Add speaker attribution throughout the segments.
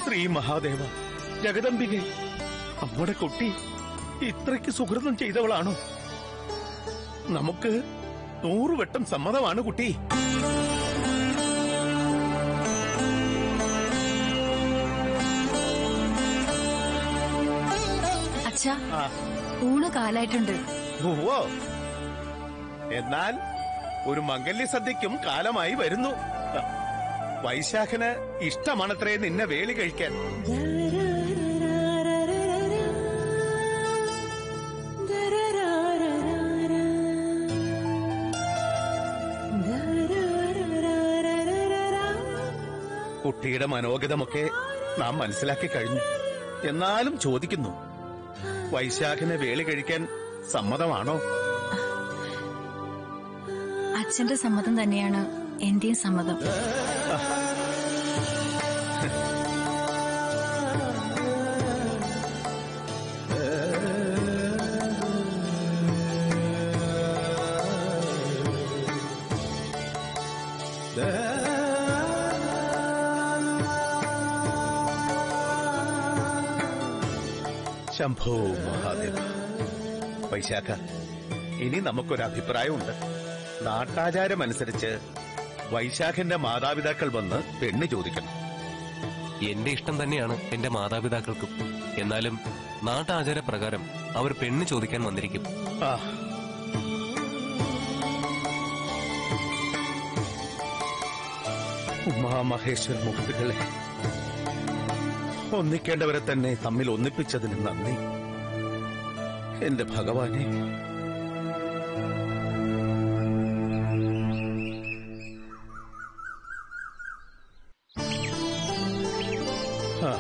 Speaker 1: ശ്രീ മഹാദേവ ജഗദംബികെ നമ്മുടെ കുട്ടി ഇത്രയ്ക്ക് സുഹൃതം ചെയ്തവളാണോ നമുക്ക് നൂറുവട്ടം സമ്മതമാണ് കുട്ടി
Speaker 2: അച്ഛാ
Speaker 1: ആ,
Speaker 2: ഊണ് കാലായിട്ടുണ്ട്
Speaker 1: ഉവ്വോ. എന്നാൽ ഒരു മംഗല്യ സദ്യക്കും കാലമായി വരുന്നു വൈശാഖന് ഇഷ്ടമാണത്രേ നിന്നെ വേളി കഴിക്കാൻ കുട്ടിയുടെ മനോഗതമൊക്കെ നാം മനസ്സിലാക്കി കഴിഞ്ഞു എന്നാലും ചോദിക്കുന്നു വൈശാഖിനെ വേളി കഴിക്കാൻ സമ്മതമാണോ
Speaker 2: അച്ഛന്റെ സമ്മതം തന്നെയാണ് എന്റെയും സമ്മതം
Speaker 1: ശംഭോ മഹാദേവ വൈശാഖ ഇനി നമുക്കൊരു അഭിപ്രായമുണ്ട് നാട്ടാചാരമനുസരിച്ച് വൈശാഖന്റെ മാതാപിതാക്കൾ വന്ന് പെണ്ണ് ചോദിക്കണം
Speaker 3: എന്റെ ഇഷ്ടം തന്നെയാണ് എന്റെ മാതാപിതാക്കൾക്കും എന്നാലും നാട്ടാചാരപ്രകാരം അവർ പെണ്ണ് ചോദിക്കാൻ വന്നിരിക്കും
Speaker 1: ആ ഉമാമഹേശ്വര മുഖത്തുകളെ ഒന്നിക്കേണ്ടവരെ തന്നെ തമ്മിൽ ഒന്നിപ്പിച്ചതിന് നന്ദി എന്റെ ഭഗവാനെ ആ.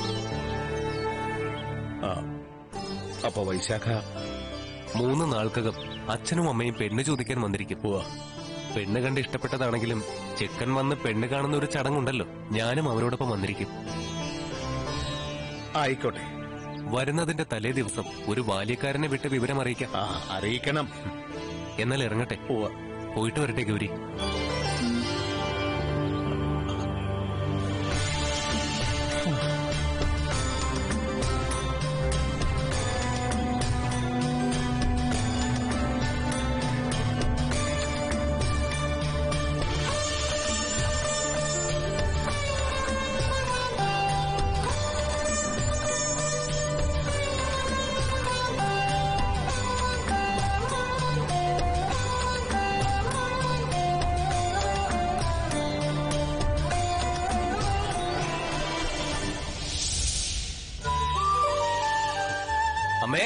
Speaker 1: ആ. അപ്പൊ വൈശാഖ
Speaker 3: മൂന്ന് നാൾക്കകം അച്ഛനും അമ്മയും പെണ്ണ് ചോദിക്കാൻ വന്നിരിക്കും
Speaker 1: പോവാ
Speaker 3: പെണ്ണ് കണ്ട് ഇഷ്ടപ്പെട്ടതാണെങ്കിലും ചെക്കൻ വന്ന് പെണ്ണ് കാണുന്ന ഒരു ചടങ്ങുണ്ടല്ലോ ഞാനും അവരോടൊപ്പം വന്നിരിക്കും
Speaker 1: ആയിക്കോട്ടെ
Speaker 3: വരുന്നതിന്റെ തലേ ദിവസം ഒരു ബാല്യക്കാരനെ വിട്ട് വിവരം അറിയിക്കാം
Speaker 1: ആ അറിയിക്കണം
Speaker 3: എന്നാൽ ഇറങ്ങട്ടെ
Speaker 1: പോവാ
Speaker 3: പോയിട്ട് വരട്ടെ ഗൗരി അമ്മേ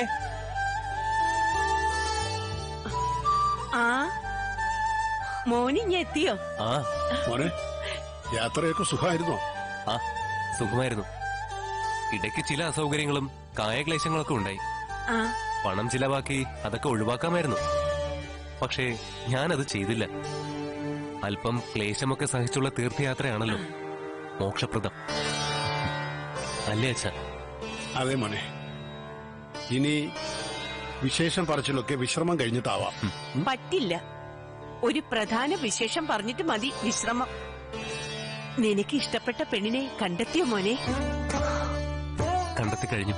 Speaker 4: ആ മോനിഞ്ഞ എത്തിയോ
Speaker 3: ആ
Speaker 5: മോനെ യാത്രയൊക്കെ സുഖമായിരുന്നോ
Speaker 3: ആ സുഖമായിരുന്നു ഇടയ്ക്ക് ചില അസൗകര്യങ്ങളും കായക്ലേശങ്ങളൊക്കെ ഉണ്ടായി
Speaker 4: ആ
Speaker 3: പണം ചിലവാക്കി അതൊക്കെ ഒഴിവാക്കാമായിരുന്നു പക്ഷേ ഞാനത് ചെയ്തില്ല അല്പം ക്ലേശമൊക്കെ സഹിച്ചുള്ള തീർത്ഥയാത്രയാണല്ലോ മോക്ഷപ്രദം അല്ലേ അച്ഛ
Speaker 5: അതെ മോനെ ഇനി വിശേഷം പറച്ചിലൊക്കെ വിശ്രമം കഴിഞ്ഞിട്ടാവാം
Speaker 4: പറ്റില്ല ഒരു പ്രധാന വിശേഷം പറഞ്ഞിട്ട് മതി വിശ്രമം നിനക്ക് ഇഷ്ടപ്പെട്ട പെണ്ണിനെ കണ്ടെത്തിയോ മോനെ
Speaker 3: കണ്ടെത്തി കഴിഞ്ഞു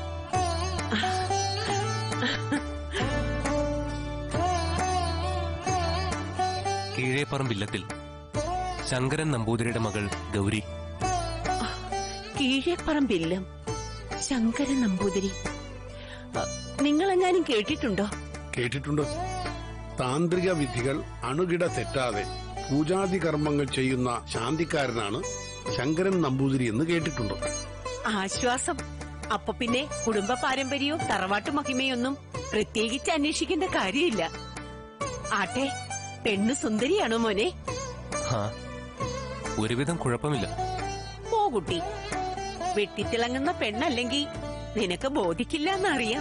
Speaker 3: കീഴേപ്പറമ്പില്ലത്തിൽ ശങ്കരൻ നമ്പൂതിരിയുടെ മകൾ ഗൗരി
Speaker 4: കീഴേപ്പറമ്പില്ലം ശങ്കരൻ നമ്പൂതിരി അ, നിങ്ങളെങ്ങാനും കേട്ടിട്ടുണ്ടോ
Speaker 5: കേട്ടിട്ടുണ്ട് താന്ത്രിക വിധികൾ അണുകിട തെറ്റാതെ പൂജാതി കർമ്മങ്ങൾ ചെയ്യുന്ന ശാന്തിക്കാരനാണ് ശങ്കരൻ നമ്പൂതിരി എന്ന് കേട്ടിട്ടുണ്ട്
Speaker 4: ആശ്വാസം അപ്പൊ പിന്നെ കുടുംബ പാരമ്പര്യവും തറവാട്ടു മഹിമയൊന്നും പ്രത്യേകിച്ച് അന്വേഷിക്കേണ്ട കാര്യമില്ല ആട്ടെ പെണ്ണ് സുന്ദരിയാണോ മോനെ
Speaker 3: ഹാ ഒരുവിധം കുഴപ്പമില്ല
Speaker 4: പോ കുട്ടി വെട്ടിത്തിളങ്ങുന്ന പെണ്ണല്ലെങ്കിൽ നിനക്ക് ബോധിക്കില്ല എന്നറിയാം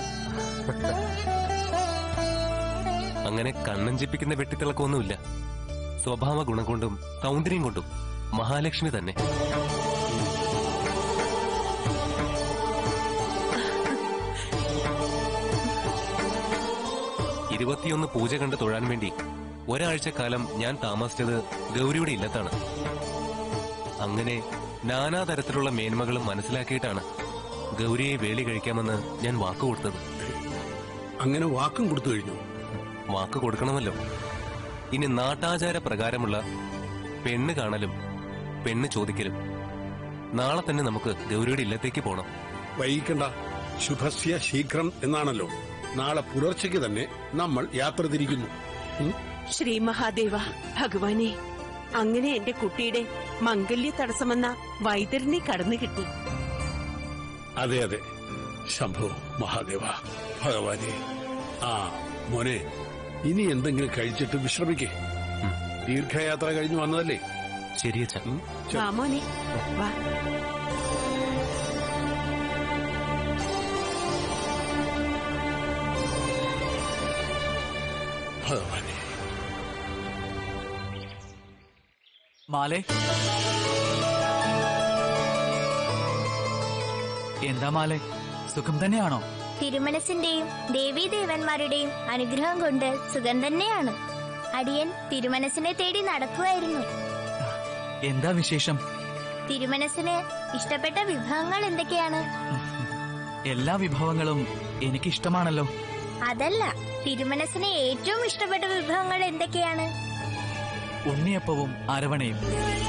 Speaker 3: അങ്ങനെ കണ്ണഞ്ചിപ്പിക്കുന്ന വെട്ടിത്തിളക്കമൊന്നുമില്ല സ്വഭാവ ഗുണം കൊണ്ടും സൗന്ദര്യം കൊണ്ടും മഹാലക്ഷ്മി തന്നെ ഇരുപത്തിയൊന്ന് പൂജ കണ്ട് തൊഴാൻ വേണ്ടി ഒരാഴ്ചക്കാലം ഞാൻ താമസിച്ചത് ഗൗരിയുടെ ഇല്ലത്താണ് അങ്ങനെ നാനാതരത്തിലുള്ള മേന്മകളും മനസ്സിലാക്കിയിട്ടാണ് ഗൗരിയെ വേളി കഴിക്കാമെന്ന് ഞാൻ വാക്ക് കൊടുത്തത്
Speaker 5: അങ്ങനെ വാക്കും കൊടുത്തു കഴിഞ്ഞു
Speaker 3: വാക്ക് കൊടുക്കണമല്ലോ ഇനി നാട്ടാചാര പ്രകാരമുള്ള പെണ്ണ് കാണലും പെണ്ണ് ചോദിക്കലും നാളെ തന്നെ നമുക്ക് ഗൗരിയുടെ ഇല്ലത്തേക്ക് പോണം
Speaker 5: വൈകിക്കണ്ട ശുഭസ്യ ശീഘ്രം എന്നാണല്ലോ നാളെ പുലർച്ചയ്ക്ക് തന്നെ നമ്മൾ യാത്ര തിരിക്കുന്നു ഉം?
Speaker 4: ശ്രീ മഹാദേവ ഭഗവാനെ അങ്ങനെ എന്റെ കുട്ടിയുടെ മംഗല്യ തടസ്സമെന്ന വൈതരനെ കടന്നു കിട്ടി
Speaker 5: അതെ അതെ ശംഭു മഹാദേവ ഭഗവാനെ ആ മോനെ ഇനി എന്തെങ്കിലും കഴിച്ചിട്ട് വിശ്രമിക്കേ ദീർഘയാത്ര കഴിഞ്ഞു വന്നതല്ലേ
Speaker 3: ശരിയച്ച
Speaker 5: ഉം? ചെ-
Speaker 4: വാ മോനെ വാ
Speaker 5: ഭഗവാനെ
Speaker 6: മാലേ എന്താ മാലേ സുഖം തന്നെയാണോ
Speaker 7: തിരുമനസിന്റെയും ദേവീദേവന്മാരുടെയും അനുഗ്രഹം കൊണ്ട് സുഖം തന്നെയാണ് അടിയൻ തിരുമനസിനെ തേടി നടക്കുമായിരുന്നു
Speaker 6: എന്താ വിശേഷം
Speaker 7: തിരുമനസിന് ഇഷ്ടപ്പെട്ട വിഭവങ്ങൾ എന്തൊക്കെയാണ്
Speaker 6: എല്ലാ വിഭവങ്ങളും എനിക്കിഷ്ടമാണല്ലോ
Speaker 7: അതല്ല തിരുമനസിന് ഏറ്റവും ഇഷ്ടപ്പെട്ട വിഭവങ്ങൾ എന്തൊക്കെയാണ്
Speaker 6: ഉണ്ണിയപ്പവും അരവണയും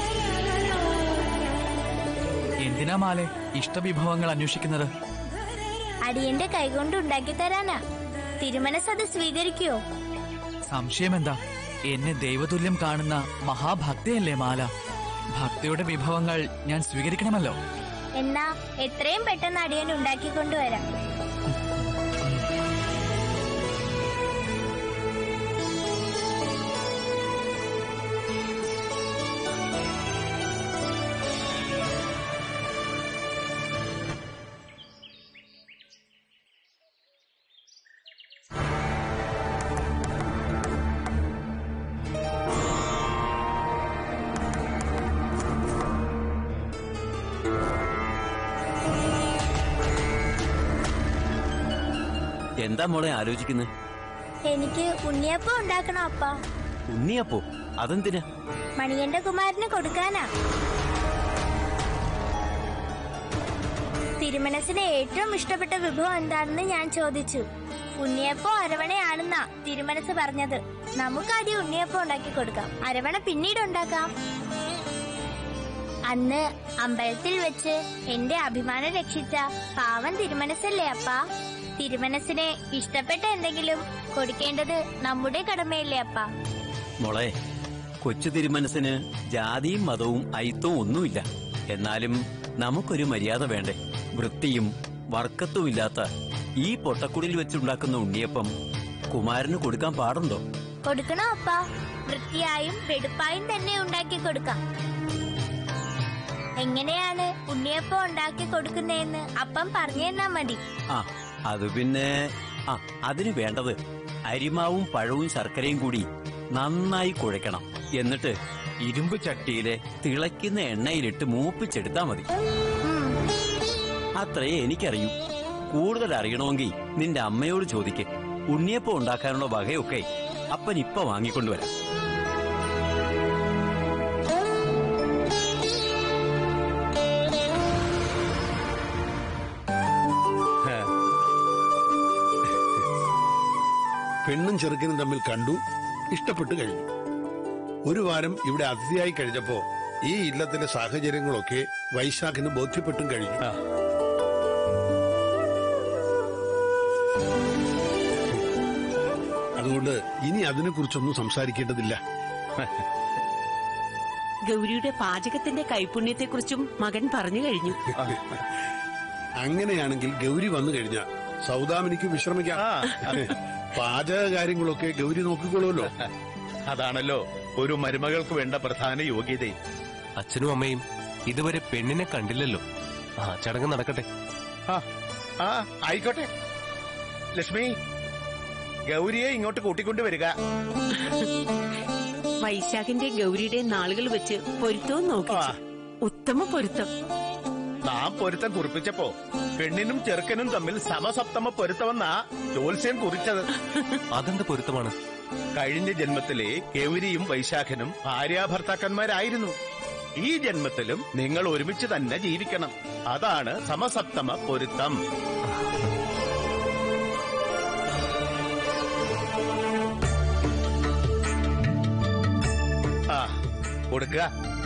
Speaker 6: എന്തിനാ മാലെ ഇഷ്ടവിഭവങ്ങൾ അന്വേഷിക്കുന്നത്
Speaker 7: അടിയന്റെ കൈകൊണ്ട് ഉണ്ടാക്കി തരാനാ തിരുമനസ് അത് സ്വീകരിക്കുവോ
Speaker 6: സംശയമെന്താ എന്നെ ദൈവതുല്യം കാണുന്ന മഹാഭക്തയല്ലേ മാല ഭക്തിയുടെ വിഭവങ്ങൾ ഞാൻ സ്വീകരിക്കണമല്ലോ
Speaker 7: എന്നാ എത്രയും പെട്ടെന്ന് അടിയൻ ഉണ്ടാക്കിക്കൊണ്ടുവരാം
Speaker 8: എന്താ മോളെ ആലോചിക്കുന്നത്
Speaker 7: എനിക്ക് ഉണ്ണിയപ്പം ഉണ്ടാക്കണം അപ്പ
Speaker 8: ഉണ്ണിയപ്പോ അതെന്തിനാ
Speaker 7: മണിയന്റെ കുമാരന് കൊടുക്കാനാ തിരുമനസിന് ഏറ്റവും ഇഷ്ടപ്പെട്ട വിഭവം എന്താണെന്ന് ഞാൻ ചോദിച്ചു ഉണ്ണിയപ്പം അരവണയാണെന്നാ തിരുമനസ് പറഞ്ഞത് നമുക്ക് ആദ്യം ഉണ്ണിയപ്പം ഉണ്ടാക്കി കൊടുക്കാം അരവണ പിന്നീട് ഉണ്ടാക്കാം അന്ന് അമ്പലത്തിൽ വെച്ച് എന്റെ അഭിമാനം രക്ഷിച്ച പാവൻ തിരുമനസല്ലേ അപ്പ തിരുമനസിന് ഇഷ്ടപ്പെട്ട എന്തെങ്കിലും കൊടുക്കേണ്ടത് നമ്മുടെ കടമയല്ലേ അപ്പ
Speaker 8: മോളെ കൊച്ചു തിരുമനസിന് ജാതിയും മതവും അയിത്തവും ഒന്നുമില്ല എന്നാലും നമുക്കൊരു മര്യാദ വേണ്ടേ വൃത്തിയും വർക്കത്തുമില്ലാത്ത ഈ പൊട്ടക്കുടിൽ വെച്ചുണ്ടാക്കുന്ന ഉണ്ണിയപ്പം കുമാരന് കൊടുക്കാൻ പാടുണ്ടോ
Speaker 7: കൊടുക്കണോ അപ്പ വൃത്തിയായും വെടുപ്പായും തന്നെ ഉണ്ടാക്കി കൊടുക്കാം എങ്ങനെയാണ് ഉണ്ണിയപ്പം ഉണ്ടാക്കി കൊടുക്കുന്നതെന്ന് അപ്പം പറഞ്ഞു തന്നാ മതി
Speaker 8: ആ അത് പിന്നെ ആ അതിന് വേണ്ടത് അരിമാവും പഴവും ശർക്കരയും കൂടി നന്നായി കുഴയ്ക്കണം എന്നിട്ട് ഇരുമ്പ് ചട്ടിയിലെ തിളയ്ക്കുന്ന എണ്ണയിലിട്ട് മൂപ്പിച്ചെടുത്താ മതി
Speaker 7: ഉം.
Speaker 8: അത്രേ എനിക്കറിയൂ കൂടുതൽ അറിയണമെങ്കിൽ നിന്റെ അമ്മയോട് ചോദിക്ക് ഉണ്ണിയപ്പം ഉണ്ടാക്കാനുള്ള വകയൊക്കെ അപ്പൻ ഇപ്പൊ വാങ്ങിക്കൊണ്ടുവരാം
Speaker 5: പെണ്ണും ചെറുക്കനും തമ്മിൽ കണ്ടു ഇഷ്ടപ്പെട്ടു കഴിഞ്ഞു ഒരു വാരം ഇവിടെ അതിഥിയായി കഴിഞ്ഞപ്പോ ഈ ഇല്ലത്തിലെ സാഹചര്യങ്ങളൊക്കെ വൈശാഖിന് ബോധ്യപ്പെട്ടും കഴിഞ്ഞു
Speaker 1: ആ.
Speaker 5: അതുകൊണ്ട് ഇനി അതിനെക്കുറിച്ചൊന്നും സംസാരിക്കേണ്ടതില്ല
Speaker 4: ഗൗരിയുടെ പാചകത്തിന്റെ കൈപുണ്യത്തെക്കുറിച്ചും മകൻ പറഞ്ഞു കഴിഞ്ഞു
Speaker 5: അങ്ങനെയാണെങ്കിൽ ഗൗരി വന്നു കഴിഞ്ഞാൽ സൗദാമിനിക്ക് വിശ്രമിക്കാം
Speaker 1: ആ അത്
Speaker 5: പാചക കാര്യങ്ങളൊക്കെ ഗൗരി നോക്കിക്കൊള്ളുമല്ലോ
Speaker 1: അതാണല്ലോ ഒരു മരുമകൾക്ക് വേണ്ട പ്രധാന യോഗ്യതയും
Speaker 3: അച്ഛനും അമ്മയും ഇതുവരെ പെണ്ണിനെ കണ്ടില്ലല്ലോ ആ ചടങ്ങ് നടക്കട്ടെ
Speaker 1: ആ ആ ആയിക്കോട്ടെ ലക്ഷ്മി ഗൗരിയെ ഇങ്ങോട്ട് കൂട്ടിക്കൊണ്ടു വരിക
Speaker 4: വൈശാഖിന്റെ ഗൗരിയുടെ നാളുകൾ വെച്ച് പൊരുത്തവും നോക്കിച്ചു ഉത്തമ പൊരുത്തം
Speaker 1: നാം പൊരുത്തം കുറിപ്പിച്ചപ്പോ പെണ്ണിനും ചെറുക്കനും തമ്മിൽ സമസപ്തമ പൊരുത്തമെന്നാ ജോത്സ്യം കുറിച്ചത്
Speaker 3: അതെന്ത് പൊരുത്തമാണ്
Speaker 1: കഴിഞ്ഞ ജന്മത്തിലെ ഗൗരിയും വൈശാഖനും ഭാര്യാഭർത്താക്കന്മാരായിരുന്നു ഈ ജന്മത്തിലും നിങ്ങൾ ഒരുമിച്ച് തന്നെ ജീവിക്കണം അതാണ് സമസപ്തമ പൊരുത്തം ആ കൊടുക്കുക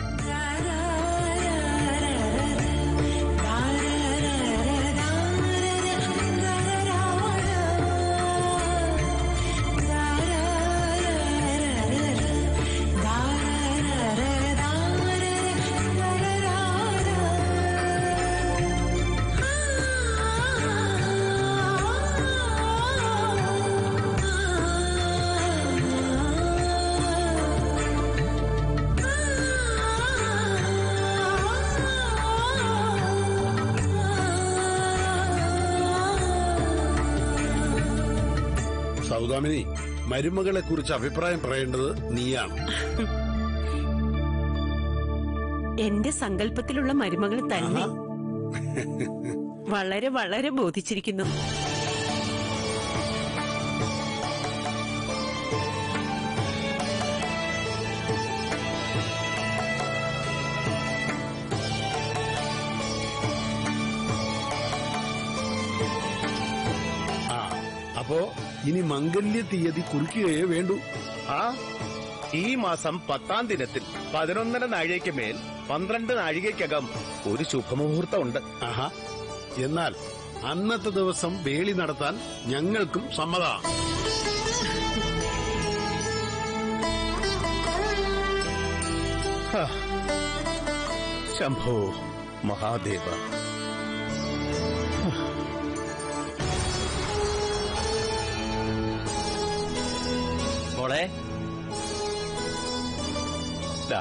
Speaker 5: സൗദാമിനി മരുമകളെ കുറിച്ച് അഭിപ്രായം പറയേണ്ടത് നീയാണ്
Speaker 4: എന്റെ സങ്കല്പത്തിലുള്ള മരുമകൾ തന്നെ
Speaker 5: ആഹാ.
Speaker 4: വളരെ വളരെ ബോധിച്ചിരിക്കുന്നു
Speaker 5: ആ അപ്പോ ഇനി മംഗല്യ തീയതി കുറിക്കുകയേ വേണ്ടൂ
Speaker 1: ആ ഈ മാസം പത്താം ദിനത്തിൽ പതിനൊന്നര നാഴികയ്ക്ക് മേൽ പന്ത്രണ്ട് നാഴികയ്ക്കകം ഒരു ശുഭമുഹൂർത്തമുണ്ട്
Speaker 5: ആഹാ എന്നാൽ അന്നത്തെ ദിവസം വേളി നടത്താൻ ഞങ്ങൾക്കും സമ്മതമാണ്
Speaker 1: ഹാ. ശംഭോ മഹാദേവ
Speaker 8: മോളെ ദാ.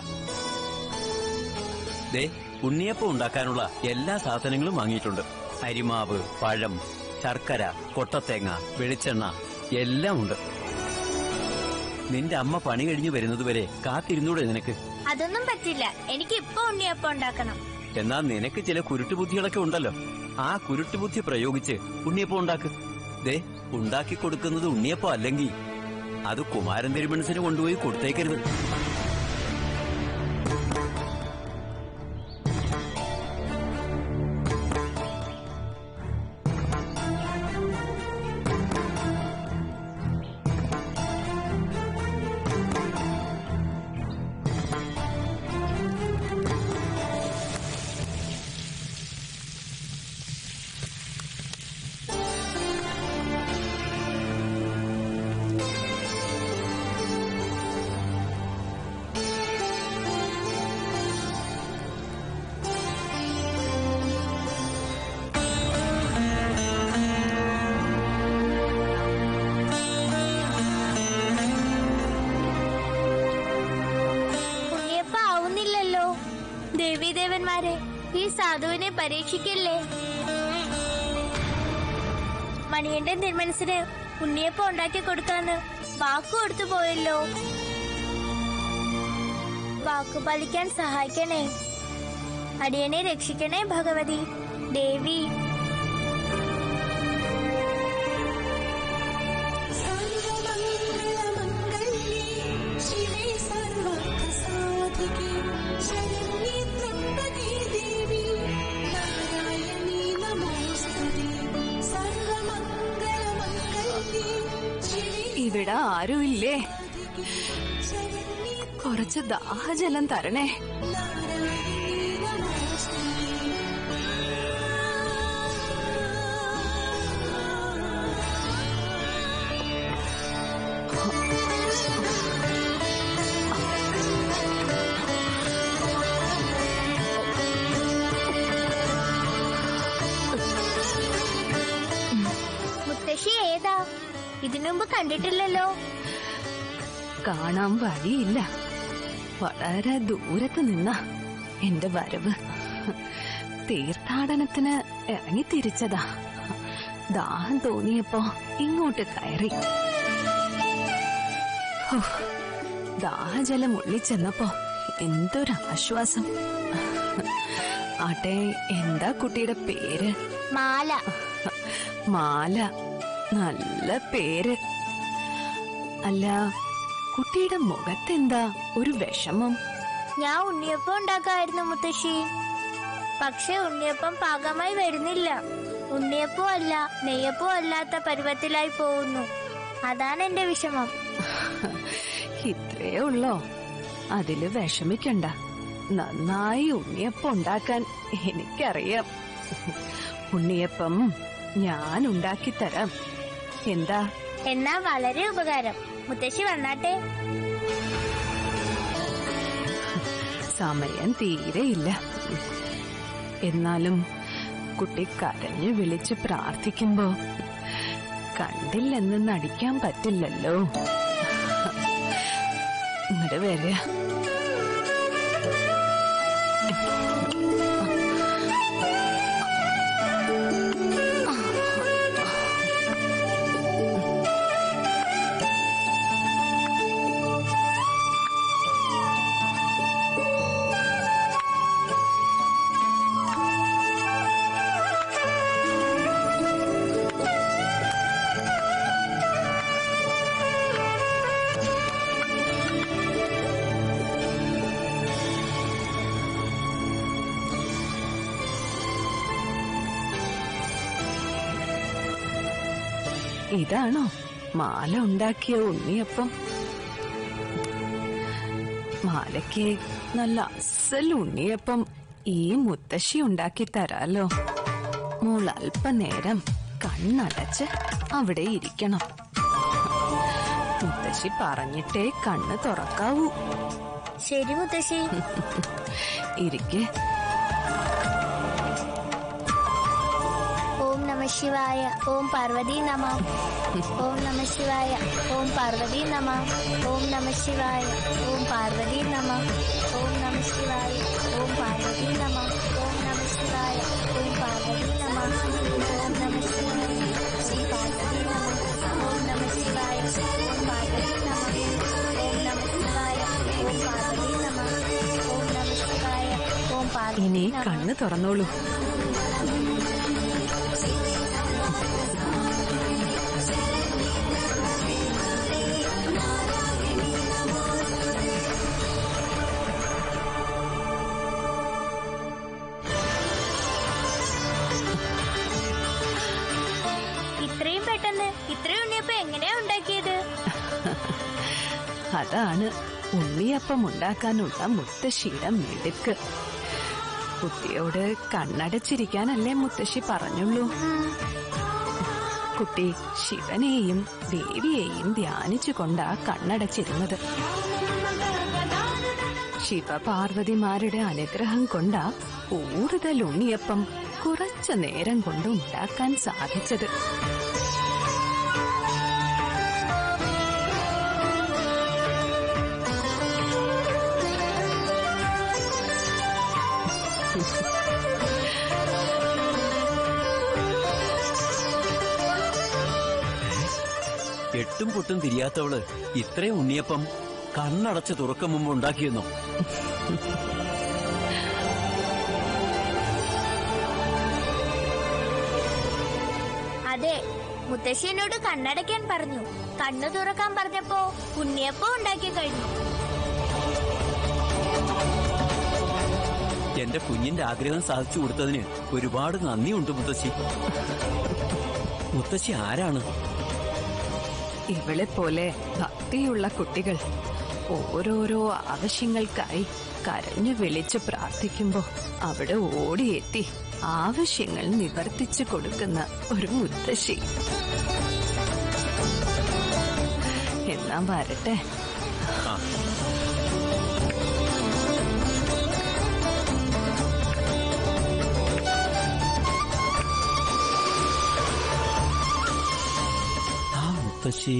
Speaker 8: ദേ ഉണ്ണിയപ്പം ഉണ്ടാക്കാനുള്ള എല്ലാ സാധനങ്ങളും വാങ്ങിയിട്ടുണ്ട് അരിമാവ് പഴം ശർക്കര കൊട്ടത്തേങ്ങ വെളിച്ചെണ്ണ എല്ലാം ഉണ്ട് നിന്റെ അമ്മ പണി കഴിഞ്ഞു വരുന്നതുവരെ കാത്തിരുന്നൂടെ നിനക്ക്
Speaker 7: അതൊന്നും പറ്റില്ല എനിക്ക് ഇപ്പൊ ഉണ്ണിയപ്പം ഉണ്ടാക്കണം
Speaker 8: എന്നാ നിനക്ക് ചില കുരുട്ടുബുദ്ധികളൊക്കെ ഉണ്ടല്ലോ ആ കുരുട്ടുബുദ്ധി പ്രയോഗിച്ച് ഉണ്ണിയപ്പം ഉണ്ടാക്ക് ദേ ഉണ്ടാക്കി കൊടുക്കുന്നത് ഉണ്ണിയപ്പം അല്ലെങ്കിൽ അത് കുമാരൻ തിരുമനസിന് കൊണ്ടുപോയി കൊടുത്തേക്കരുത്
Speaker 7: ഉണ്ണിയപ്പം ആവുന്നില്ലല്ലോ ദേവീദേവന്മാരെ ഈ സാധുവിനെ പരീക്ഷിക്കല്ലേ മണിയന്റെ തിരുമനസിന് ഉണ്ണിയപ്പം ഉണ്ടാക്കി കൊടുക്കാന്ന് വാക്കു കൊടുത്തു പോയല്ലോ വാക്കു പാലിക്കാൻ സഹായിക്കണേ അടിയനെ രക്ഷിക്കണേ ഭഗവതി ദേവി
Speaker 9: സർവമംഗളമംഗല്യേ ശിവേ സർവാർത്ഥസാധികേ ശരണ്യേ ത്ര്യംബകേ ദേവി നാരായണീ നമോസ്തുതേ സർവമംഗളമംഗല്യേ ശിവേ
Speaker 2: ഇവിടെ ആരുമില്ലേ
Speaker 9: ശരണ്യേ
Speaker 2: കുറച്ച് ദാഹജലം തരണേ
Speaker 9: നാരായണീ നമോസ്തുതേ
Speaker 7: മുത്തശ്ശി ഏതാ ഇതിനു മുമ്പ് കണ്ടിട്ടില്ലല്ലോ
Speaker 2: കാണാൻ വഴിയില്ല വളരെ ദൂരത്ത് നിന്ന എന്റെ വരവ് തീർത്ഥാടനത്തിന് ഇറങ്ങി തിരിച്ചതാ ദാഹം തോന്നിയപ്പോ ഇങ്ങോട്ട് കയറി ഹോ, ദാഹജലം ഉള്ളിച്ചെന്നപ്പോ എന്തൊരു ആശ്വാസം ആട്ടെ എന്താ കുട്ടിയുടെ പേര്
Speaker 7: മാല
Speaker 2: മാല നല്ല പേര് അല്ല കുട്ടിയുടെ മുഖത്തെന്താ ഒരു വിഷമം
Speaker 7: ഞാൻ ഉണ്ണിയപ്പം ഉണ്ടാക്കായിരുന്നു മുത്തശ്ശി പക്ഷെ ഉണ്ണിയപ്പം പാകമായി വരുന്നില്ല ഉണ്ണിയപ്പവും അല്ല നെയ്യപ്പവും അല്ലാത്ത പരുവത്തിലായി പോകുന്നു അതാണ് എന്റെ വിഷമം
Speaker 4: ഇത്രേ ഉള്ളോ അതില് വിഷമിക്കണ്ട നന്നായി ഉണ്ണിയപ്പം ഉണ്ടാക്കാൻ എനിക്കറിയാം ഉണ്ണിയപ്പം ഞാൻ ഉണ്ടാക്കിത്തരാം എന്താ
Speaker 7: എന്നാ വളരെ ഉപകാരം മുത്തശ്ശി വന്നാട്ടെ
Speaker 4: സമയം തീരെയില്ല എന്നാലും കുട്ടി കരഞ്ഞു വിളിച്ച് പ്രാർത്ഥിക്കുമ്പോ കണ്ടില്ലെന്ന് നടിക്കാൻ പറ്റില്ലല്ലോ ഇങ്ങോട്ട് വരിക ഇതാണോ മാല ഉണ്ടാക്കിയ ഉണ്ണിയപ്പം മാലയ്ക്ക് നല്ല അസൽ ഉണ്ണിയപ്പം ഈ മുത്തശ്ശി ഉണ്ടാക്കി തരാലോ മോൾ അല്പനേരം കണ്ണടച്ച് അവിടെ ഇരിക്കണം മുത്തശ്ശി പറഞ്ഞിട്ടേ കണ്ണ് തുറക്കാവൂ
Speaker 7: ശരി മുത്തശ്ശി
Speaker 4: ഇരിക്കെ
Speaker 7: ഓം നമ ശിവായ ഓം പാർവതി നമ ഓം നമ ശിവായ ഓം പാർവതി നമ ഓം നമ ശിവായ ഓം പാർവതി നമ ഓം നമ ശിവായ ഓം പാർവതി നമ ഓം നമ ശിവായ ഓം പാർവതി നമ ഓം നമ ശിവായ ശ്രീ പാർവതി നമ ഓം നമ ശിവായ ഓം പാർവതി നമ ഓം നമ ശിവായ ഓം പാർവതി നമ ഓം നമ ശിവായ ഓം പാർവതി
Speaker 4: ഇനി
Speaker 7: നമ
Speaker 4: കണ്ണ് തുറന്നോളൂ
Speaker 7: ഇത്രയും പെട്ടെന്ന് ഇത്രയും ഉണ്ണിയപ്പം എങ്ങനെയാ ഉണ്ടാക്കിയത്
Speaker 4: അതാണ് ഉണ്ണിയപ്പം ഉണ്ടാക്കാനുള്ള മുത്തശ്ശിയുടെ മിടുക്ക് കുട്ടിയോട് കണ്ണടച്ചിരിക്കാനല്ലേ മുത്തശ്ശി പറഞ്ഞുള്ളൂ കുട്ടി ശിവനെയും ദേവിയെയും ധ്യാനിച്ചുകൊണ്ടാ കണ്ണടച്ചിരുന്നത് ശിവപാർവതിമാരുടെ അനുഗ്രഹം കൊണ്ടാ കൂടുതൽ ഉണ്ണിയപ്പം കുറച്ചു നേരം കൊണ്ട് ഉണ്ടാക്കാൻ സാധിച്ചത്
Speaker 8: എട്ടും പൊട്ടും തിരിയാത്തവള് ഇത്രയും ഉണ്ണിയപ്പം കണ്ണടച്ച് തുറക്കും മുമ്പ് ഉണ്ടാക്കിയെന്നോ
Speaker 7: അതെ മുത്തശ്ശി എന്നോട് കണ്ണടയ്ക്കാൻ പറഞ്ഞു കണ്ണു തുറക്കാൻ പറഞ്ഞപ്പോ ഉണ്ണിയപ്പം ഉണ്ടാക്കി കഴിഞ്ഞു
Speaker 8: എന്റെ കുഞ്ഞിന്റെ ആഗ്രഹം സാധിച്ചു കൊടുത്തതിന് ഒരുപാട് നന്ദിയുണ്ട് മുത്തശ്ശി മുത്തശ്ശി ആരാണ്
Speaker 4: ഇവളെ പോലെ ഭക്തിയുള്ള കുട്ടികൾ ഓരോരോ ആവശ്യങ്ങൾക്കായി കരഞ്ഞു വിളിച്ച് പ്രാർത്ഥിക്കുമ്പോ അവിടെ ഓടിയെത്തി ആവശ്യങ്ങൾ നിവർത്തിച്ചു കൊടുക്കുന്ന ഒരു മുത്തശ്ശി എന്നാ വരട്ടെ
Speaker 8: ആ ആ മുത്തശ്ശി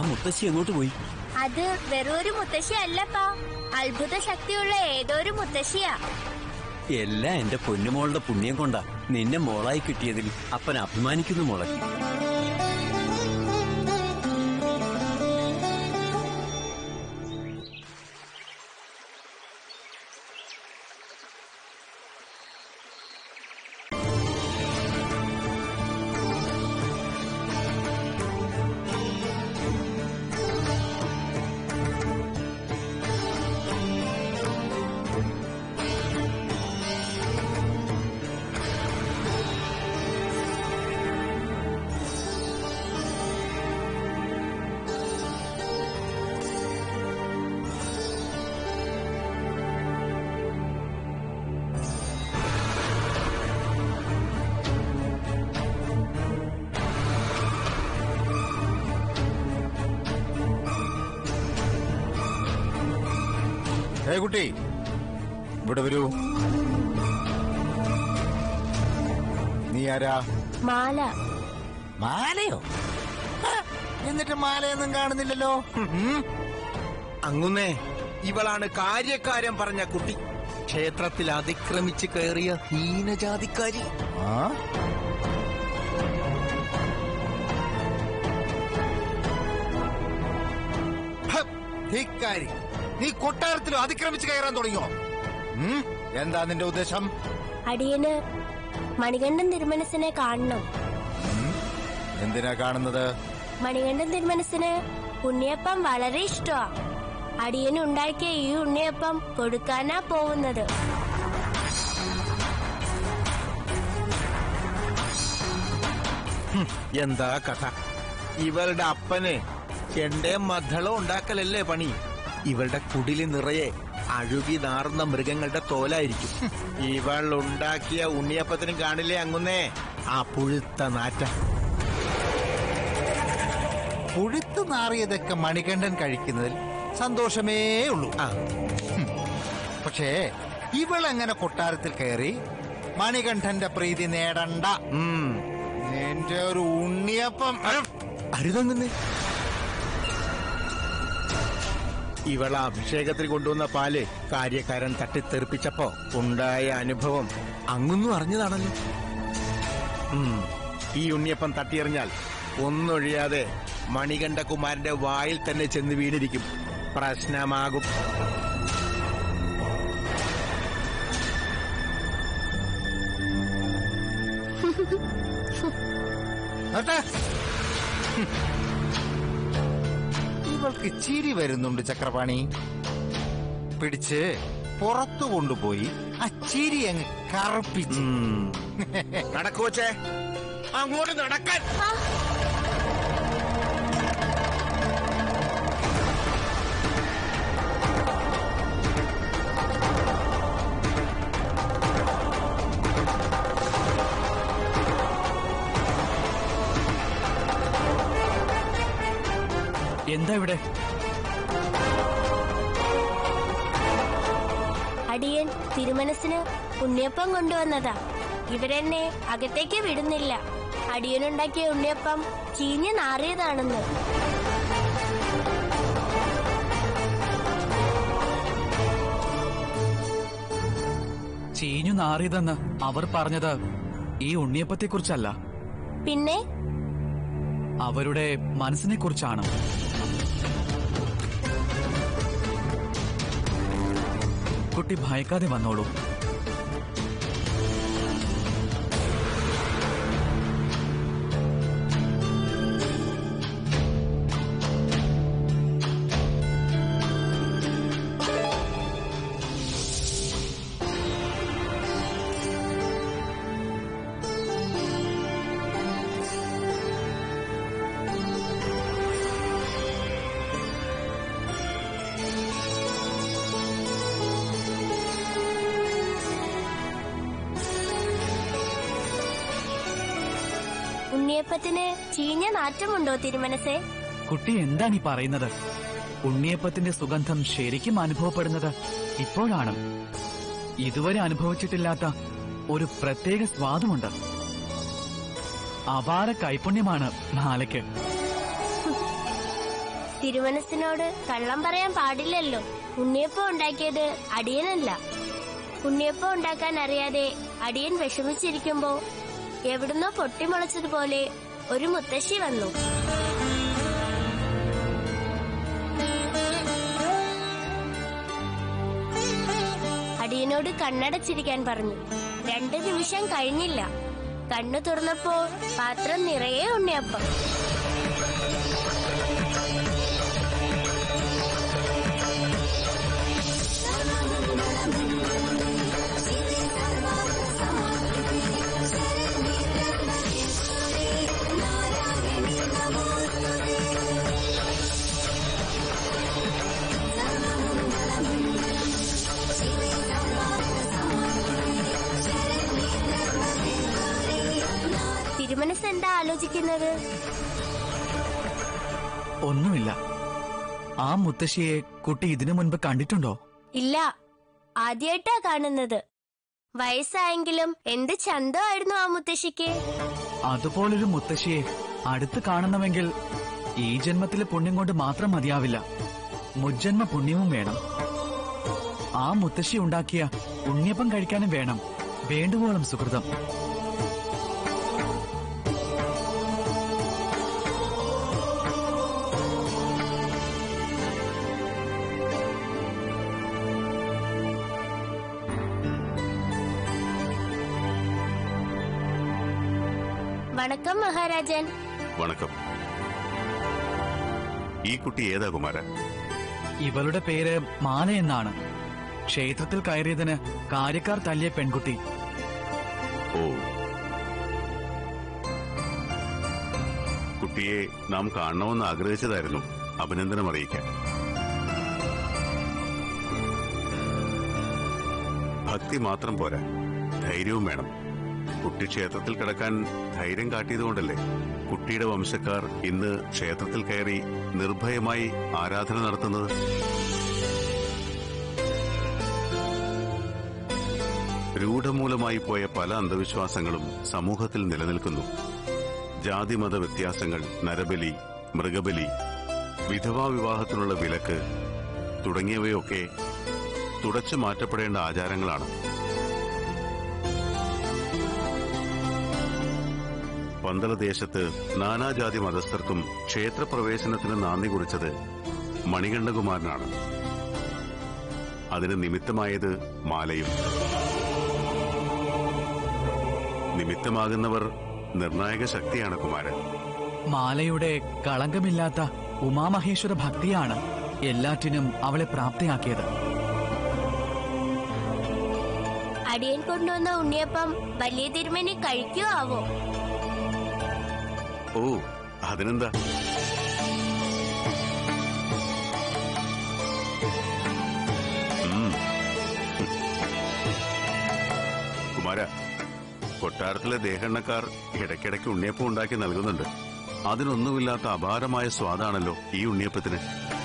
Speaker 8: മുത്തശ്ശി എങ്ങോട്ട് പോയി
Speaker 7: അത് വെറും ഒരു മുത്തശ്ശി അല്ലപ്പാ അത്ഭുത ശക്തിയുള്ള ഏതോ ഒരു മുത്തശ്ശിയാ
Speaker 8: എല്ലാം എന്റെ പൊന്നുമോളുടെ പുണ്യം കൊണ്ടാ നിന്നെ മോളായി കിട്ടിയതിൽ അപ്പൻ അഭിമാനിക്കുന്നു മോളെ
Speaker 10: ഏ കുട്ടി ഇവിടെ വരൂ നീ ആരാ
Speaker 7: മാല
Speaker 10: മാലയോ ഹ, എന്നിട്ട് മാലയൊന്നും കാണുന്നില്ലല്ലോ ഉം.
Speaker 1: അങ്ങുന്നേ ഇവളാണ് കാര്യക്കാരൻ പറഞ്ഞ കുട്ടി ക്ഷേത്രത്തിൽ അതിക്രമിച്ച് കയറിയ ഹീനജാതിക്കാരി
Speaker 10: ആ ഹ, ധിക്കാരി നീ കൊട്ടാരത്തിലും അതിക്രമിച്ച് കയറാൻ തുടങ്ങിയോ ഉം? എന്താ നിന്റെ ഉദ്ദേശം
Speaker 7: അടിയന് മണികണ്ഠൻ തിരുമനസിനെ കാണണം
Speaker 10: എന്തിനാ കാണുന്നത്
Speaker 7: മണികണ്ഠൻ തിരുമനസിന് ഉണ്ണിയപ്പം വളരെ ഇഷ്ടമാ അടിയന് ഉണ്ടാക്കിയ ഈ ഉണ്ണിയപ്പം കൊടുക്കാനാ പോകുന്നത്
Speaker 1: എന്താ കഥ ഇവളുടെ അപ്പന് ചെണ്ടേ മദ്ദളം ഉണ്ടാക്കലല്ലേ പണി ഇവളുടെ കുടില് നിറയെ അഴുകി നാറുന്ന മൃഗങ്ങളുടെ തോലായിരിക്കും ഇവൾ ഉണ്ടാക്കിയ ഉണ്ണിയപ്പത്തിനും കാണില്ലേ അങ്ങുന്നേ ആ പുഴുത്ത നാറ്റം
Speaker 10: പുഴുത്തു നാറിയതൊക്കെ മണികണ്ഠൻ കഴിക്കുന്നതിൽ സന്തോഷമേ ഉള്ളൂ
Speaker 1: ആ
Speaker 10: പക്ഷേ ഇവളെങ്ങനെ കൊട്ടാരത്തിൽ കയറി മണികണ്ഠന്റെ പ്രീതി നേടണ്ട
Speaker 1: ഉം.
Speaker 10: നിന്റെ ഒരു ഉണ്ണിയപ്പം
Speaker 1: അരുതങ്ങുന്നേ ഇവള അഭിഷേകത്തിൽ കൊണ്ടുവന്ന പാല് കാര്യക്കാരൻ തട്ടിത്തെറിപ്പിച്ചപ്പോ ഉണ്ടായ അനുഭവം അങ്ങൊന്നും അറിഞ്ഞതാണല്ലോ ഉം. ഈ ഉണ്ണിയപ്പം തട്ടിയെറിഞ്ഞാൽ ഒന്നൊഴിയാതെ മണികണ്ഠകുമാരന്റെ വായിൽ തന്നെ ചെന്ന് വീണിരിക്കും പ്രശ്നമാകും
Speaker 10: നോട്ടെ. ഹും. ഇവൾക്ക് ചിരി വരുന്നുണ്ട് ചക്രപാണി പിടിച്ച് പുറത്തു കൊണ്ടുപോയി ആ ചിരി അങ്ങ് കറുപ്പിച്ച്
Speaker 1: ഉം. നടക്കുവച്ചേ അങ്ങോട്ട് നടക്കാൻ
Speaker 6: എന്താ ഇവിടെ
Speaker 7: അടിയൻ തിരുമനസിന് ഉണ്ണിയപ്പം കൊണ്ടുവന്നതാ ഇവരെന്നെ അകത്തേക്ക് വിടുന്നില്ല അടിയനുണ്ടാക്കിയ ഉണ്ണിയപ്പം ചീഞ്ഞ് നാറിയതാണെന്ന്
Speaker 6: ചീഞ്ഞു നാറിയതെന്ന് അവർ പറഞ്ഞത് ഈ ഉണ്ണിയപ്പത്തെക്കുറിച്ചല്ല
Speaker 7: പിന്നെ
Speaker 6: അവരുടെ മനസ്സിനെ കുറിച്ചാണ് കുട്ടി ഭയക്കാതെ വന്നോളൂ
Speaker 7: ഉണ്ണിയപ്പത്തിന് ചീഞ്ഞ നാറ്റമുണ്ടോ തിരുമനസേ
Speaker 6: കുട്ടി എന്താണ് ഈ പറയുന്നത് ഉണ്ണിയപ്പത്തിന്റെ സുഗന്ധം ശരിക്കും അനുഭവപ്പെടുന്നത് ഇപ്പോഴാണ് ഇതുവരെ അനുഭവിച്ചിട്ടില്ലാത്ത ഒരു പ്രത്യേക സ്വാദുമുണ്ട് അപാര കൈപുണ്യമാണ് നാലയ്ക്ക്
Speaker 7: തിരുമനസിനോട് കള്ളം പറയാൻ പാടില്ലല്ലോ ഉണ്ണിയപ്പം ഉണ്ടാക്കിയത് അടിയനല്ല ഉണ്ണിയപ്പം ഉണ്ടാക്കാൻ അറിയാതെ അടിയൻ വിഷമിച്ചിരിക്കുമ്പോ എവിടുന്നോ പൊട്ടിമുളച്ചതുപോലെ ഒരു മുത്തശ്ശി വന്നു അടിയനോട് കണ്ണടച്ചിരിക്കാൻ പറഞ്ഞു രണ്ടു നിമിഷം കഴിഞ്ഞില്ല കണ്ണു തുറന്നപ്പോ പാത്രം നിറയെ ഉണ്ണിയപ്പം തിരുമനസ് എന്താ ആലോചിക്കുന്നത്
Speaker 6: ഒന്നുമില്ല ആ മുത്തശ്ശിയെ കുട്ടി ഇതിനു മുൻപ് കണ്ടിട്ടുണ്ടോ
Speaker 7: ഇല്ല ആദ്യമായിട്ടാ കാണുന്നത് വയസ്സായെങ്കിലും എന്ത് ചന്തമായിരുന്നു ആ മുത്തശ്ശിക്ക്
Speaker 6: അതുപോലൊരു മുത്തശ്ശിയെ അടുത്ത് കാണണമെങ്കിൽ ഈ ജന്മത്തിലെ പുണ്യം കൊണ്ട് മാത്രം മതിയാവില്ല മുജ്ജന്മ പുണ്യവും വേണം ആ മുത്തശ്ശി ഉണ്ടാക്കിയ ഉണ്ണിയപ്പം കഴിക്കാനും വേണം വേണ്ടുവോളം സുഹൃതം
Speaker 7: വണക്കം മഹാരാജൻ
Speaker 11: വണക്കം ഈ കുട്ടി ഏതാ കുമാര
Speaker 6: ഇവളുടെ പേര് മാല എന്നാണ് ക്ഷേത്രത്തിൽ കയറിയതിന് കാര്യക്കാർ തല്ലിയ പെൺകുട്ടി
Speaker 11: ഓ കുട്ടിയെ നാം കാണണമെന്ന് ആഗ്രഹിച്ചതായിരുന്നു അഭിനന്ദനം അറിയിക്കാൻ ഭക്തി മാത്രം പോരാ ധൈര്യവും വേണം കുട്ടി ക്ഷേത്രത്തിൽ കിടക്കാൻ ധൈര്യം കാട്ടിയതുകൊണ്ടല്ലേ കുട്ടിയുടെ വംശക്കാർ ഇന്ന് ക്ഷേത്രത്തിൽ കയറി നിർഭയമായി ആരാധന നടത്തുന്നത് രൂഢമൂലമായി പോയ പല അന്ധവിശ്വാസങ്ങളും സമൂഹത്തിൽ നിലനിൽക്കുന്നു ജാതിമത വ്യത്യാസങ്ങൾ നരബലി മൃഗബലി വിധവാ വിവാഹത്തിനുള്ള വിലക്ക് തുടങ്ങിയവയൊക്കെ തുടച്ചു മാറ്റപ്പെടേണ്ട ആചാരങ്ങളാണ് പന്തളദേശത്ത് നാനാജാതി മതസ്ഥർക്കും ക്ഷേത്രപ്രവേശനത്തിന് നാന്ദി കുറിച്ചത് മണികണ്ഠകുമാരനാണ് അതിന് നിമിത്തമായത് മാലയും നിമിത്തമാകുന്നവർ നിർണായക ശക്തിയാണ് കുമാരൻ
Speaker 6: മാലയുടെ കളങ്കമില്ലാത്ത ഉമാമഹേശ്വര ഭക്തിയാണ് എല്ലാറ്റിനും അവളെ പ്രാപ്തിയാക്കിയത്
Speaker 7: അടിയൻ കൊണ്ടുവന്ന ഉണ്ണിയപ്പം വലിയ തിരുമേനി കഴിക്കുവോ ആവോ
Speaker 11: ഓ അതിനെന്താ ഉം. കുമാര കൊട്ടാരത്തിലെ ദേഹണ്ണക്കാർ ഇടയ്ക്കിടയ്ക്ക് ഉണ്ണിയപ്പം ഉണ്ടാക്കി നൽകുന്നുണ്ട് അതിനൊന്നുമില്ലാത്ത അപാരമായ സ്വാദാണല്ലോ ഈ ഉണ്ണിയപ്പത്തിന്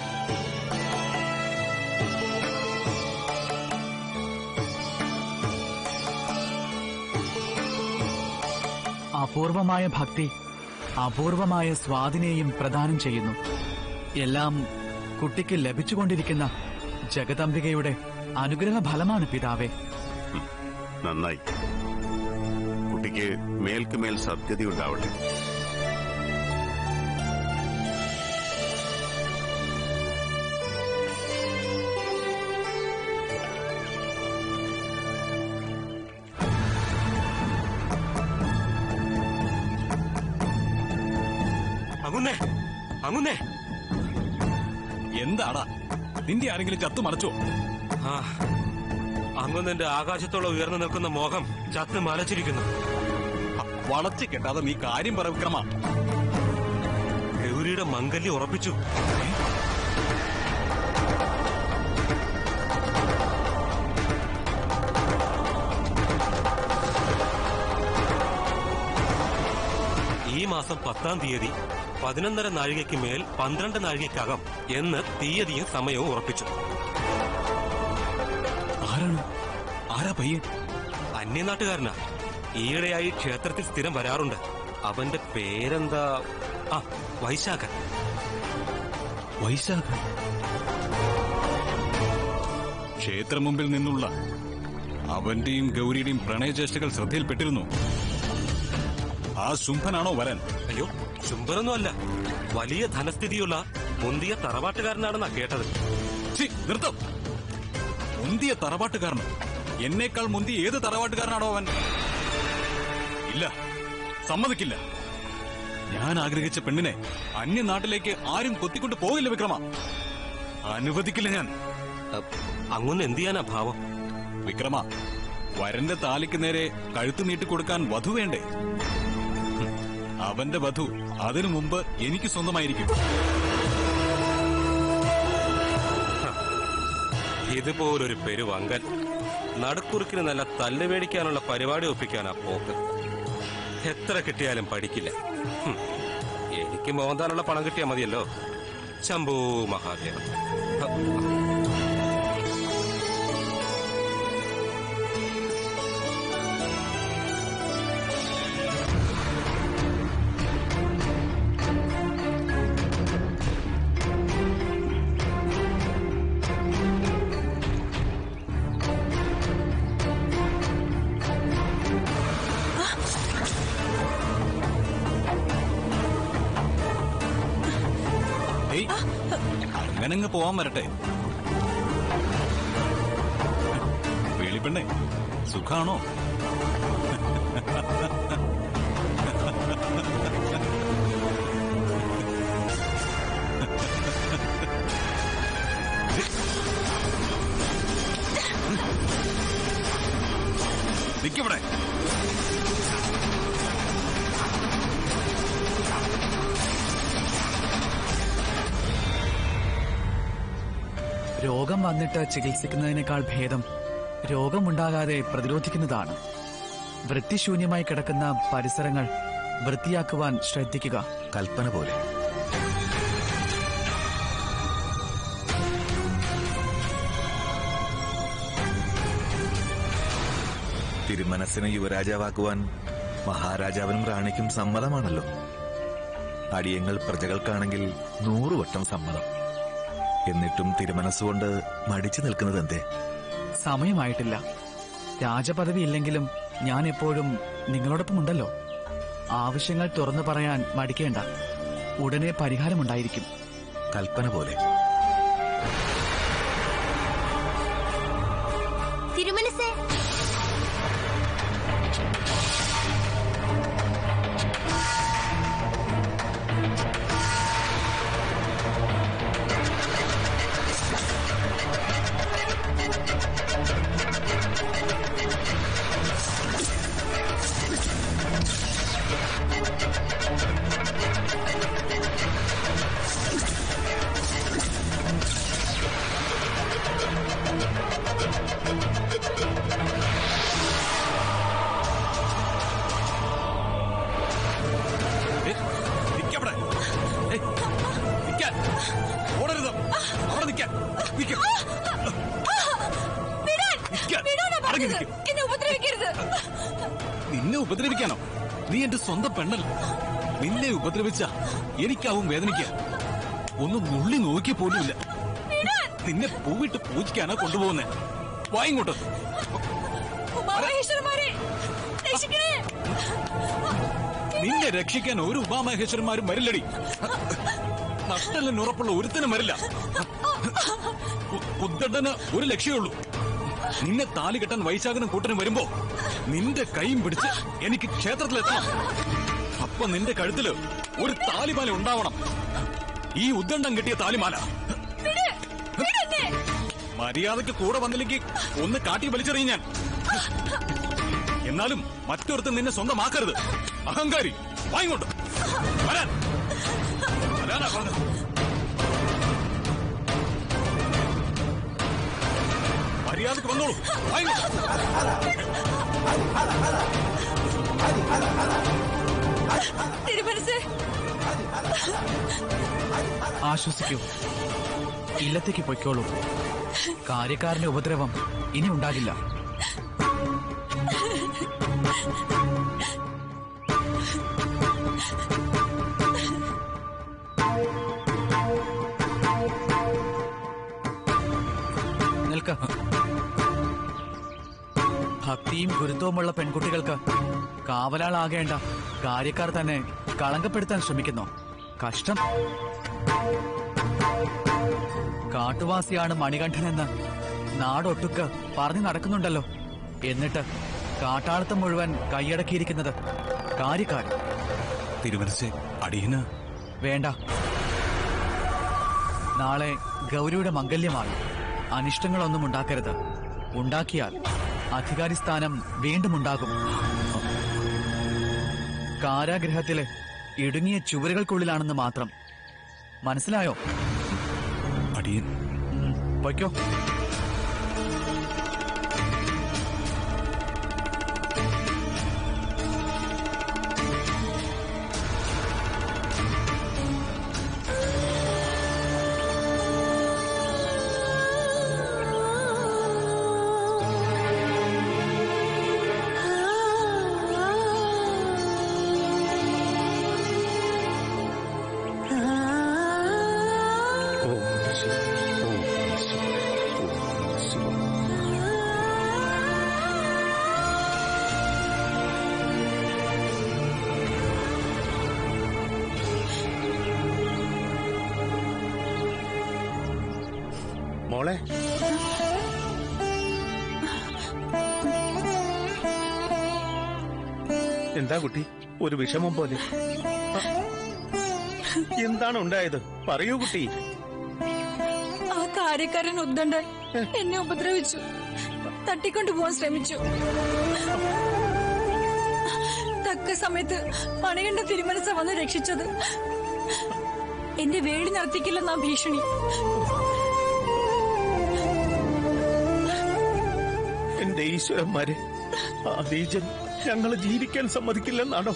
Speaker 6: അപൂർവമായ ഭക്തി അപൂർവമായ സ്വാദിനെയും പ്രദാനം ചെയ്യുന്നു എല്ലാം കുട്ടിക്ക് ലഭിച്ചുകൊണ്ടിരിക്കുന്ന ജഗദംബികയുടെ അനുഗ്രഹ ഫലമാണ് പിതാവേ
Speaker 11: നന്നായി കുട്ടിക്ക് മേൽക്കുമേൽ സദ്യതയുണ്ടാവട്ടെ
Speaker 3: അങ്ങുന്നേ അങ്ങുന്നേ
Speaker 12: എന്താടാ നിന്റെ ആരെങ്കിലും ചത്തു മറച്ചോ
Speaker 3: ആ അങ്ങുന്നന്റെ ആകാശത്തോളം ഉയർന്നു നിൽക്കുന്ന മോഹം ചത്ത് മലച്ചിരിക്കുന്നു
Speaker 12: വളച്ചു കെട്ടാതെ നീ കാര്യം പറ വിക്രമ
Speaker 3: ഗൗരിയുടെ മംഗല്യം ഉറപ്പിച്ചു ഈ മാസം പത്താം തീയതി പതിനൊന്നര നാഴികയ്ക്ക് മേൽ പന്ത്രണ്ട് നാഴികയ്ക്കകം എന്ന് തീയതിയും സമയവും ഉറപ്പിച്ചു
Speaker 12: ആരാണ് ആരാ പയ്യൻ
Speaker 3: അന്യനാട്ടുകാരനാ ഈയിടെയായി ക്ഷേത്രത്തിൽ സ്ഥിരം വരാറുണ്ട് അവന്റെ പേരെന്താ ആ വൈശാഖൻ
Speaker 12: വൈശാഖ ക്ഷേത്രം മുമ്പിൽ നിന്നുള്ള അവന്റെയും ഗൗരിയുടെയും പ്രണയചേഷ്ടകൾ ശ്രദ്ധയിൽപ്പെട്ടിരുന്നു ആ ശുംഭനാണോ വരൻ
Speaker 3: അയ്യോ ശുംഭരൊന്നുമല്ല വലിയ ധനസ്ഥിതിയുള്ള മുന്തിയ തറവാട്ടുകാരനാണെന്നാ കേട്ടത്
Speaker 12: ഛി, നിർത്തം മുന്തിയ തറവാട്ടുകാരനോ എന്നേക്കാൾ മുന്തി ഏത് തറവാട്ടുകാരനാണോ അവൻ ഇല്ല സമ്മതിക്കില്ല ഞാൻ ആഗ്രഹിച്ച പെണ്ണിനെ അന്യനാട്ടിലേക്ക് ആരും കൊത്തിക്കൊണ്ട് പോകില്ല വിക്രമ അനുവദിക്കില്ല ഞാൻ
Speaker 3: അങ്ങൊന്ന് എന്ത് ചെയ്യാനാ ഭാവം
Speaker 12: വിക്രമ വരന്റെ താലിക്ക് നേരെ കഴുത്ത് നീട്ടിക്കൊടുക്കാൻ വധു വേണ്ടേ ഹും, അവന്റെ വധു അതിനു മുമ്പ് എനിക്ക് സ്വന്തമായിരിക്കും
Speaker 3: ഇതുപോലൊരു പെരുവങ്കൻ നടുക്കുറുക്കിന് നല്ല തല്ല് മേടിക്കാനുള്ള പരിപാടി ഒപ്പിക്കാനാ പോക്ക് എത്ര കിട്ടിയാലും പഠിക്കില്ല ഹും. എനിക്ക് മോന്താനുള്ള പണം കിട്ടിയാൽ മതിയല്ലോ ശംഭൂ മഹാദേവ
Speaker 12: ഏയ് അങ്ങനങ്ങ് പോവാൻ വരട്ടെ വേളിപ്പെണ്ണേ സുഖാണോ നിക്കവിടെ
Speaker 6: രോഗം വന്നിട്ട് ചികിത്സിക്കുന്നതിനേക്കാൾ ഭേദം രോഗമുണ്ടാകാതെ പ്രതിരോധിക്കുന്നതാണ് വൃത്തിശൂന്യമായി കിടക്കുന്ന പരിസരങ്ങൾ വൃത്തിയാക്കുവാൻ ശ്രദ്ധിക്കുക
Speaker 10: കൽപ്പന പോലെ തിരുമനസ്സിന് യുവരാജാവാക്കുവാൻ മഹാരാജാവിനും റാണിക്കും സമ്മതമാണല്ലോ അടിയങ്ങൾ പ്രജകൾക്കാണെങ്കിൽ നൂറുവട്ടം സമ്മതം എന്നിട്ടും തിരുമനസ്സുകൊണ്ട് മടിച്ചു നിൽക്കുന്നത് എന്തേ
Speaker 6: സമയമായിട്ടില്ല രാജപദവി ഇല്ലെങ്കിലും ഞാൻ എപ്പോഴും നിങ്ങളോടൊപ്പമുണ്ടല്ലോ ആവശ്യങ്ങൾ തുറന്നു പറയാൻ മടിക്കേണ്ട ഉടനെ പരിഹാരമുണ്ടായിരിക്കും
Speaker 10: കൽപ്പന പോലെ
Speaker 7: തിരുമനസേ
Speaker 12: ഏയ്, നിക്കവിടെ. ഏയ്, നിക്കാൻ. ഓടരുത്. അവിടെ നിക്കാൻ. നിക്ക്. നിക്കാൻ. അടങ്ങി നിക്ക്.
Speaker 9: എന്നെ ഉപദ്രവിക്കരുത്
Speaker 12: നിന്നെ ഉപദ്രവിക്കാനോ നീ എന്റെ സ്വന്തം പെണ്ണല്ല നിന്നെ ഉപദ്രവിച്ച എനിക്കാവും വേദനിക്കുക ഒന്ന് നുള്ളി നോക്കിയ പോലുമില്ല നിന്നെ പൂവിട്ട് പൂജിക്കാനാ കൊണ്ടുപോകുന്നേ വായിങ്ങോട്ട്
Speaker 9: ഉമാമഹേശ്വരന്മാരെ രക്ഷിക്കണേ
Speaker 12: നിന്നെ രക്ഷിക്കാൻ ഒരു ഉപാമഹേശ്വരന്മാരും വരില്ലടി നട്ടലിന് ഉറപ്പുള്ള ഒരുത്തനും വരില്ല ഉ- ഉദ്ദണ്ഡന് ഒരു ലക്ഷ്യമേ ഉള്ളൂ നിന്നെ താലി കെട്ടാൻ വൈശാഖനും കൂട്ടനും വരുമ്പോ നിന്റെ കൈയും പിടിച്ച് എനിക്ക് ക്ഷേത്രത്തിലെത്തണം അപ്പൊ നിന്റെ കഴുത്തില് ഒരു താലിമാല ഉണ്ടാവണം ഈ ഉദ്ദണ്ഡം കിട്ടിയ താലിമാല മര്യാദക്ക് കൂടെ വന്നില്ലെങ്കിൽ ഒന്ന് കാട്ടി വലിച്ചെറിയും ഞാൻ എന്നാലും മറ്റൊരുത്തൻ നിന്നെ സ്വന്തമാക്കരുത് അഹങ്കാരി വായിങ്ങോട്ട് വരാൻ വരാനാ പറഞ്ഞത് മര്യാദക്ക് വന്നോളൂ വായിങ്ങോട്ട്
Speaker 9: തിരുമനസേ
Speaker 6: ആശ്വസിക്കൂ ഇല്ലത്തേക്ക് പൊയ്ക്കോളൂ കാര്യക്കാരന്റെ ഉപദ്രവം ഇനി ഉണ്ടാകില്ല നടക്ക ഭക്തിയും ഗുരുത്വവുമുള്ള പെൺകുട്ടികൾക്ക് കാവലാളാകേണ്ട കാര്യക്കാർ തന്നെ കളങ്കപ്പെടുത്താൻ ശ്രമിക്കുന്നു കഷ്ടം കാട്ടുവാസിയാണ് മണികണ്ഠനെന്ന് നാടൊട്ടുക്ക് പറഞ്ഞു നടക്കുന്നുണ്ടല്ലോ എന്നിട്ട് കാട്ടാളത്തം മുഴുവൻ കൈയടക്കിയിരിക്കുന്നത് കാര്യക്കാരൻ
Speaker 12: തിരുമനസ് അടിയന്
Speaker 6: വേണ്ട നാളെ ഗൗരിയുടെ മംഗല്യമാണ് അനിഷ്ടങ്ങളൊന്നും ഉണ്ടാക്കരുത് ഉണ്ടാക്കിയാൽ അധികാരി സ്ഥാനം വീണ്ടും ഉണ്ടാകും കാരാഗ്രഹത്തിലെ ഇടുങ്ങിയ ചുവരുകൾക്കുള്ളിലാണെന്ന് മാത്രം മനസ്സിലായോ
Speaker 12: അടിയൻ
Speaker 6: ഉം, പൊയ്ക്കോ
Speaker 1: ഓം ശിവ ഓം ശിവ ഓം ശിവ മോളെ എന്താ കുട്ടി ഒരു വിഷമം പോലെ എന്താണ് ഉണ്ടായത് പറയൂ കുട്ടി
Speaker 9: ആ കാര്യക്കാരൻ ഉദ്ദണ്ഡൻ എന്നെ ഉപദ്രവിച്ചു തട്ടിക്കൊണ്ടുപോകാൻ ശ്രമിച്ചു തക്ക സമയത്ത് പണികണ്ട തിരുമനസ വന്ന് രക്ഷിച്ചത് എന്റെ വേടി നടത്തിക്കില്ലെന്നാ ഭീഷണി
Speaker 1: എന്റെ ഈശ്വരന്മാരെ ആ ബീജൻ ഞങ്ങൾ ജീവിക്കാൻ സമ്മതിക്കില്ലെന്നാണോ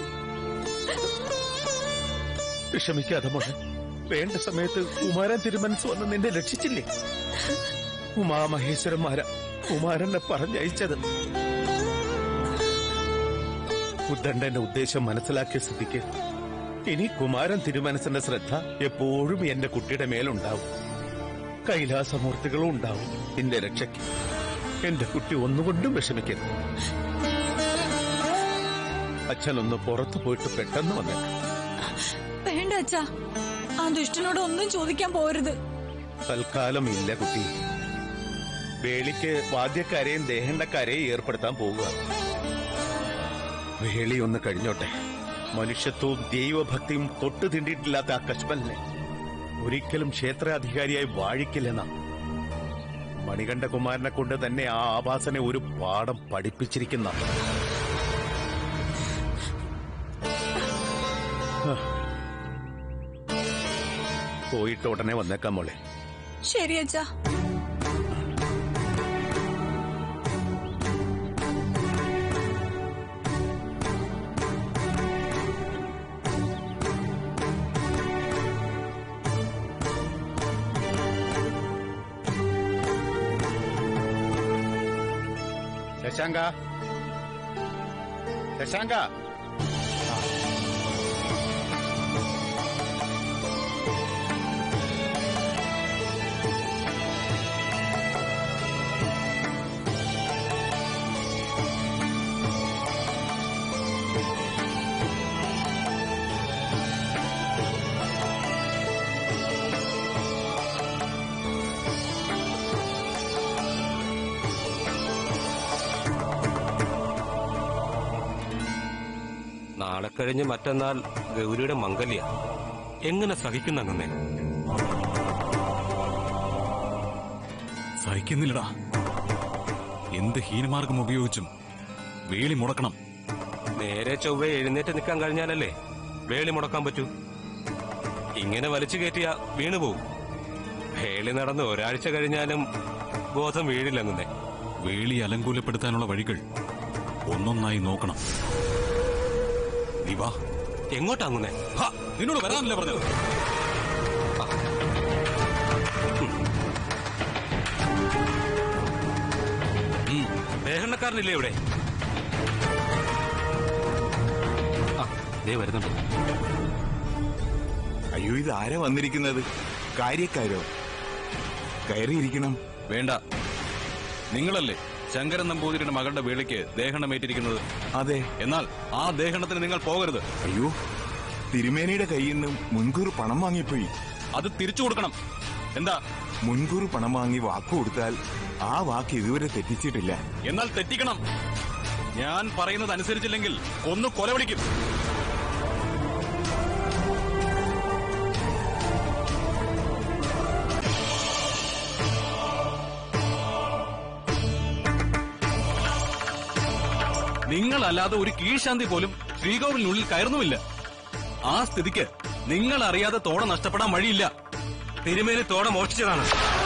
Speaker 1: വിഷമിക്കാതെ മോളെ വേണ്ട സമയത്ത് കുമാരൻ തിരുമനസ് വന്ന് നിന്നെ രക്ഷിച്ചില്ലേ ഉമാമഹേശ്വരന്മാര കുമാരനെ പറഞ്ഞയച്ചത് ഉദ്ദണ്ഡന്റെ ഉദ്ദേശം മനസ്സിലാക്കിയ സ്ഥിതിക്ക് ഇനി കുമാരൻ തിരുമനസിന്റെ ശ്രദ്ധ എപ്പോഴും എന്റെ കുട്ടിയുടെ മേലുണ്ടാവും കൈലാസമൂർത്തികളും ഉണ്ടാവും എന്റെ രക്ഷയ്ക്ക് എന്റെ കുട്ടി ഒന്നുകൊണ്ടും വിഷമിക്കരുത് അച്ഛനൊന്ന് പുറത്തു പോയിട്ട് പെട്ടെന്ന് വന്നേക്കാം
Speaker 9: വേണ്ട അച്ഛാ ആ ദുഷ്ടനോട് ഒന്നും ചോദിക്കാൻ പോരുത്
Speaker 1: തൽക്കാലം ഇല്ല കുട്ടി വേളിക്ക് വാദ്യക്കാരെയും ദേഹണ്ടക്കാരെയും ഏർപ്പെടുത്താൻ പോവുക വേളി ഒന്ന് കഴിഞ്ഞോട്ടെ മനുഷ്യത്വവും ദൈവഭക്തിയും തൊട്ടു തിണ്ടിയിട്ടില്ലാത്ത ആ കശ്മലിനെ ഒരിക്കലും ക്ഷേത്രാധികാരിയായി വാഴിക്കില്ലെന്ന മണികണ്ഠകുമാരനെ കൊണ്ട് തന്നെ ആ ആഭാസനെ ഒരു പാഠം പഠിപ്പിച്ചിരിക്കുന്ന പോയിട്ട് ഉടനെ വന്നേക്കാം മോളെ
Speaker 9: ശരി അച്ഛാ
Speaker 1: ശശാങ്ക ശശാങ്ക
Speaker 3: നാളെ കഴിഞ്ഞ് മറ്റന്നാൾ ഗൗരിയുടെ മംഗല്യ എങ്ങനെ സഹിക്കുന്ന അങ്ങനെ
Speaker 12: സഹിക്കുന്നില്ലടാ എന്ത് ഹീനമാർഗം ഉപയോഗിച്ചും വേലി മുടക്കണം
Speaker 3: നേരെ ചൊവ്വെ എഴുന്നേറ്റ് നിൽക്കാൻ കഴിഞ്ഞാലല്ലേ വേളി മുടക്കാൻ പറ്റൂ ഇങ്ങനെ വലിച്ചു കയറ്റിയ വീണുപോകും വേളി നടന്ന് ഒരാഴ്ച കഴിഞ്ഞാലും ബോധം വീഴില്ലെന്നേ
Speaker 12: വേലി അലങ്കൂലപ്പെടുത്താനുള്ള വഴികൾ ഒന്നൊന്നായി നോക്കണം നീ വാ
Speaker 3: എങ്ങോട്ടാങ്ങുന്നേ
Speaker 12: ഹാ, നിന്നോട് വരാനല്ലേ പറഞ്ഞത്
Speaker 3: ദേഹണ്ണക്കാരനില്ലേ ഇവിടെ ആ ദേ വരുന്നുണ്ട്
Speaker 13: അയ്യോ ഇത് ആരാ വന്നിരിക്കുന്നത് കാര്യക്കാരോ കയറിയിരിക്കണം
Speaker 12: വേണ്ട നിങ്ങളല്ലേ ശങ്കരൻ നമ്പൂതിരിയുടെ മകളുടെ വേളിക്ക് ദേഹണമേറ്റിരിക്കുന്നത്
Speaker 13: അതെ
Speaker 12: എന്നാൽ ആ ദേഹണത്തിന് നിങ്ങൾ പോകരുത്
Speaker 13: അയ്യോ തിരുമേനിയുടെ കയ്യിൽ നിന്ന് മുൻകൂർ പണം വാങ്ങിപ്പോയി
Speaker 12: അത് തിരിച്ചു കൊടുക്കണം എന്താ
Speaker 13: മുൻകൂർ പണം വാങ്ങി വാക്ക് കൊടുത്താൽ ആ വാക്ക് ഇതുവരെ തെറ്റിച്ചിട്ടില്ല
Speaker 12: എന്നാൽ തെറ്റിക്കണം ഞാൻ പറയുന്നത് അനുസരിച്ചില്ലെങ്കിൽ ഒന്ന് കൊലവിളിക്കും നിങ്ങളല്ലാതെ ഒരു കീഴ്ശാന്തി പോലും ശ്രീകോവിലിനുള്ളിൽ കയറുന്നുമില്ല ആ സ്ഥിതിക്ക് നിങ്ങൾ അറിയാതെ തോട നഷ്ടപ്പെടാൻ വഴിയില്ല
Speaker 3: തിരുമേനി തോട മോഷ്ടിച്ചതാണ്